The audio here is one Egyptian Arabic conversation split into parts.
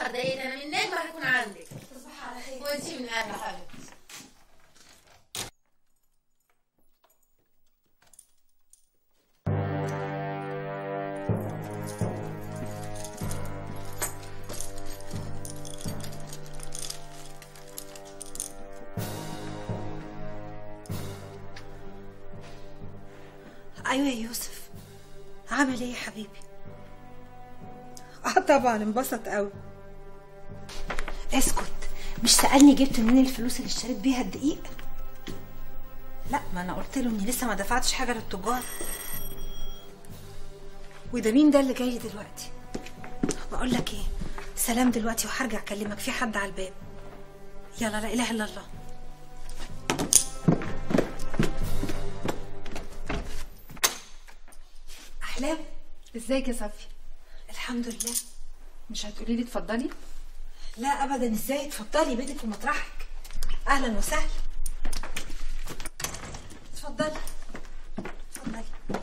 10 دقايق انا من نجمه هكون عندك تصبحي على خير وانتي من اهل حبيبتي ايوه يا يوسف عامل ايه يا حبيبي اه طبعا انبسط قوي اسكت مش سالني جبت منين الفلوس اللي اشتريت بيها الدقيق لا ما انا قلت له اني لسه ما دفعتش حاجه للتجار وده مين ده اللي جاي لي دلوقتي بقول لك ايه سلام دلوقتي وهرجع اكلمك في حد على الباب يلا لا اله الا الله احلام ازيك يا صفي الحمد لله مش هتقولي لي اتفضلي لا ابدا ازاي اتفضلي بيتك في مطرحك اهلا وسهلا اتفضلي اتفضلي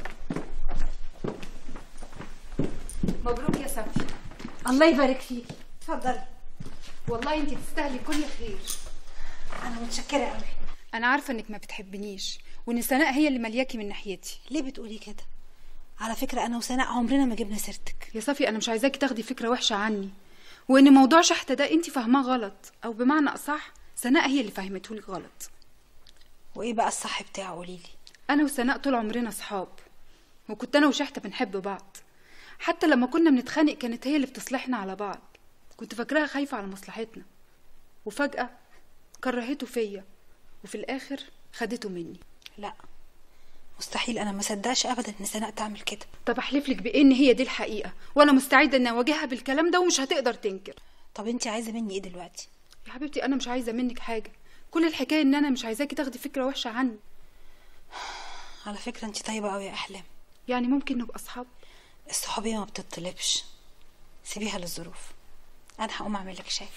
مبروك يا صفي الله يبارك فيكي اتفضلي والله انت تستاهلي كل خير انا متشكره قوي انا عارفه انك ما بتحبنيش وان سناء هي اللي ملياكي من ناحيتي ليه بتقولي كده على فكره انا وسناء عمرنا ما جبنا سيرتك يا صفي انا مش عايزاكي تاخدي فكره وحشه عني وان موضوع شحته ده انت فاهماه غلط او بمعنى اصح سناء هي اللي فهمته لك غلط وايه بقى الصح بتاعه قولي لي انا وسناء طول عمرنا صحاب وكنت انا وشحته بنحب بعض حتى لما كنا بنتخانق كانت هي اللي بتصلحنا على بعض كنت فاكراها خايفه على مصلحتنا وفجاه كرهته فيا وفي الاخر خدته مني لا مستحيل انا ما صدقش ابدا ان سناء تعمل كده طب احلف لك بان هي دي الحقيقه وانا مستعده ان اواجهها بالكلام ده ومش هتقدر تنكر طب انت عايزه مني ايه دلوقتي يا حبيبتي انا مش عايزه منك حاجه كل الحكايه ان انا مش عايزاكي تاخدي فكره وحشه عني على فكره انت طيبه قوي يا احلام يعني ممكن نبقى اصحاب الصحوبيه ما بتطلبش سيبيها للظروف انا هقوم اعمل لك شاي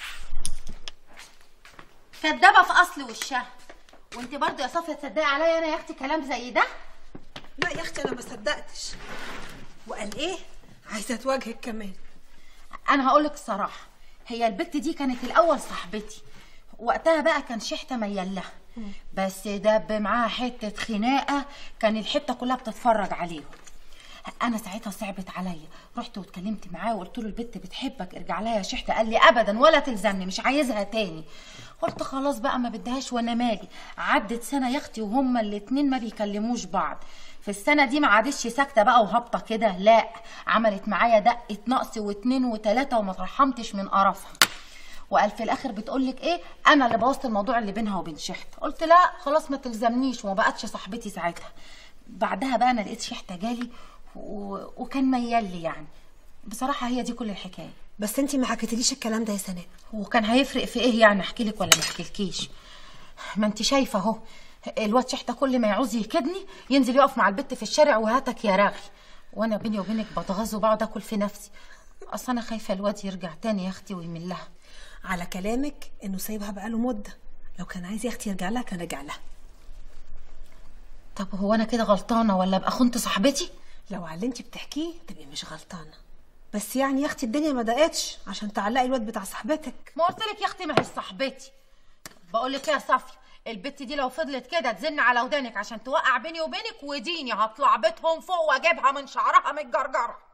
كدابه في اصل وشها وانت برضه يا صفيه تصدقي عليا انا يا اختي كلام زي ده لا يا اختي انا ما صدقتش وقال ايه عايزه تواجهك كمان انا هقول لك الصراحه هي البت دي كانت الاول صاحبتي وقتها بقى كان شحته ميال لها بس دب معاها حته خناقه كان الحته كلها بتتفرج عليهم انا ساعتها صعبت عليا رحت واتكلمت معاه وقلت له البت بتحبك ارجع لها يا شحته قال لي ابدا ولا تلزمني مش عايزها تاني قلت خلاص بقى ما بدهاش وانا مالي عدت سنه يا اختي وهما الاتنين ما بيكلموش بعض في السنه دي ما عادتش ساكته بقى وهابطه كده لا عملت معايا دقه نقص واتنين وتلاته وما ترحمتش من قرفها وقال في الاخر بتقول لك ايه انا اللي بوظت الموضوع اللي بينها وبين شحته قلت لا خلاص ما تلزمنيش وما بقتش صاحبتي ساعتها بعدها بقى انا لقيت شحته جالي و... وكان ميال لي يعني بصراحه هي دي كل الحكايه بس انت ما حكيتليش الكلام ده يا سناء وكان هيفرق في ايه يعني احكي لك ولا ما احكيلكيش ما انت شايفه اهو الواد شحته كل ما يعوز يكدني ينزل يقف مع البت في الشارع وهاتك يا رغي وانا بيني وبينك بتغاظ وبقعد اكل في نفسي اصل انا خايفه الواد يرجع تاني يا اختي ويمل لها على كلامك انه سايبها بقاله مده لو كان عايز يا اختي يرجع لها كان رجع لها طب هو انا كده غلطانه ولا ابقى خنت صاحبتي لو على اللي انت بتحكيه تبقي مش غلطانه بس يعني يا اختي الدنيا ما ضاقتش عشان تعلقي الواد بتاع صاحبتك ما قلت لك يا اختي ما هي صاحبتي بقول لك يا صافيه البت دي لو فضلت كده تزن على ودانك عشان توقع بيني وبينك وديني هطلع بيتهم فوق واجيبها من شعرها متجرجره